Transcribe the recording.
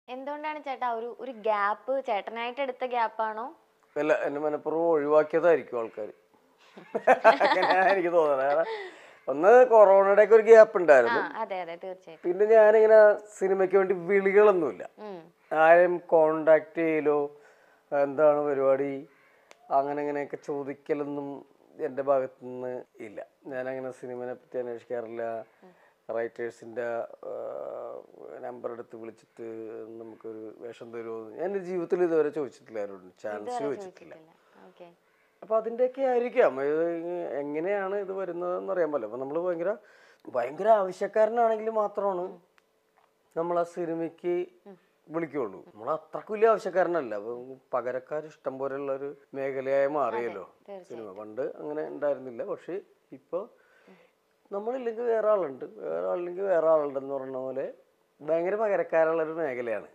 എന്തുകൊണ്ടാണ് ചേട്ടാ ഒരു ഒരു ഗ്യാപ്പ് ചേട്ടനായിട്ട് എടുത്ത ഗ്യാപ്പാണോ അല്ല എന്നെ മനഃപൂർവ്വം ഒഴിവാക്കിയതായിരിക്കും ആൾക്കാർ അങ്ങനെയാണ് എനിക്ക് തോന്നുന്നത് കാരണം ഒന്ന് കൊറോണയുടെ ഒക്കെ ഒരു ഗ്യാപ്പ് ആ ഉണ്ടായിരുന്നു അതെ അതെ തീർച്ചയായിട്ടും പിന്നെ ഞാനിങ്ങനെ സിനിമയ്ക്ക് വേണ്ടി വിളികളൊന്നുമില്ല ഉം. ആരെയും കോണ്ടാക്ട് ചെയ്യലോ എന്താണ് പരിപാടി അങ്ങനെ ഇങ്ങനെയൊക്കെ ചോദിക്കലൊന്നും എൻ്റെ ഭാഗത്തു നിന്ന് ഇല്ല ഞാനങ്ങനെ സിനിമനെ പറ്റി അന്വേഷിക്കാറില്ല റൈറ്റേഴ്സിൻ്റെ നമ്പർ എടുത്ത് വിളിച്ചിട്ട് നമുക്കൊരു വേഷം തരുമോ ഞാൻ എൻ്റെ ജീവിതത്തിൽ ഇതുവരെ ചോദിച്ചിട്ടില്ല ആരോടും ചാൻസ് ചോദിച്ചിട്ടില്ല ഓക്കെ അപ്പോൾ അതിൻ്റെയൊക്കെ ആയിരിക്കാം ഇത് എങ്ങനെയാണ് ഇത് വരുന്നതെന്ന് അറിയാൻ പറ്റില്ല അപ്പോൾ നമ്മൾ ഭയങ്കര ഭയങ്കര ആവശ്യക്കാരനാണെങ്കിൽ മാത്രമാണ് നമ്മൾ ആ സിനിമയ്ക്ക് വിളിക്കുള്ളൂ നമ്മൾ അത്രക്ക് വലിയ ആവശ്യക്കാരനല്ല അപ്പം പകരക്കാർ ഇഷ്ടം പോലെയുള്ള ഒരു മേഖലയായി മാറിയല്ലോ സിനിമ പണ്ട് അങ്ങനെ ഉണ്ടായിരുന്നില്ല പക്ഷെ ഇപ്പോൾ നമ്മളില്ലെങ്കിൽ വേറെ ആളുണ്ട് വേറെ ആളില്ലെങ്കിൽ വേറെ ആളുണ്ടെന്ന് പറഞ്ഞ പോലെ ഭയങ്കര പകരക്കാരുള്ള ഒരു മേഖലയാണ്